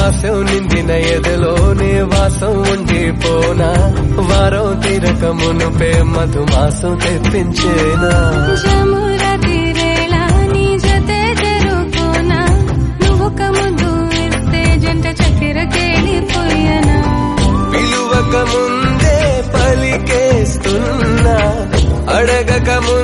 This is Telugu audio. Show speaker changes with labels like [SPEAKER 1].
[SPEAKER 1] లాస్యం నిండిన ఎదలోనే వాసం ఉండిపోనా వారం తీరక మునుపే మధుమాసం తెప్పించేనా
[SPEAKER 2] జముర తీరేలా నీ జతే జరుకోనా నువ్వొక ముందు ఇస్తే జంట చక్కెర కేలిపోయనా
[SPEAKER 1] పిలువక ముందే పలికేస్తున్నా అడగక ముందే